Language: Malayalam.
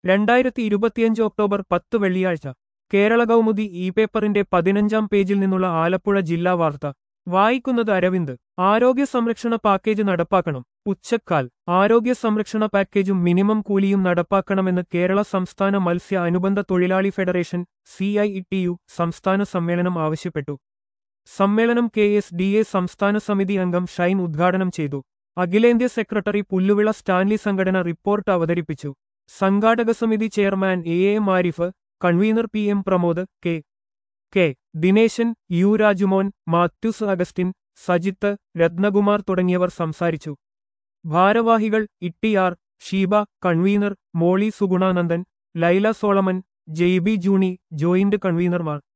രണ്ടായിരത്തി ഇരുപത്തിയഞ്ച് ഒക്ടോബർ പത്ത് വെള്ളിയാഴ്ച കേരള കൗമുദി ഇ പേപ്പറിന്റെ പതിനഞ്ചാം പേജിൽ നിന്നുള്ള ആലപ്പുഴ ജില്ലാ വാർത്ത വായിക്കുന്നത് അരവിന്ദ് ആരോഗ്യ സംരക്ഷണ പാക്കേജ് നടപ്പാക്കണം ഉച്ചക്കാൽ ആരോഗ്യ സംരക്ഷണ പാക്കേജും മിനിമം കൂലിയും നടപ്പാക്കണമെന്ന് കേരള സംസ്ഥാന മത്സ്യ അനുബന്ധ തൊഴിലാളി federation C I T U സംസ്ഥാന സമ്മേളനം ആവശ്യപ്പെട്ടു സമ്മേളനം കെ എസ് ഡി എ സംസ്ഥാന സമിതി അംഗം ഷൈൻ ഉദ്ഘാടനം ചെയ്തു അഖിലേന്ത്യാ സെക്രട്ടറി പുല്ലുവിള സ്റ്റാൻലി സംഘടന റിപ്പോർട്ട് അവതരിപ്പിച്ചു സംഘാടക സമിതി chairman A A Marif convener P M Pramod K K Dineshan U Rajumon Mathews Augustine Sajith Ratnakumar തുടങ്ങിയവർ സംസാരിച്ചു ഭാരവാഹികൾ Ittiyar Sheeba convener Moly Sugunanandan Laila Solomon Jaiby Juni joint കൺവീനർമാർ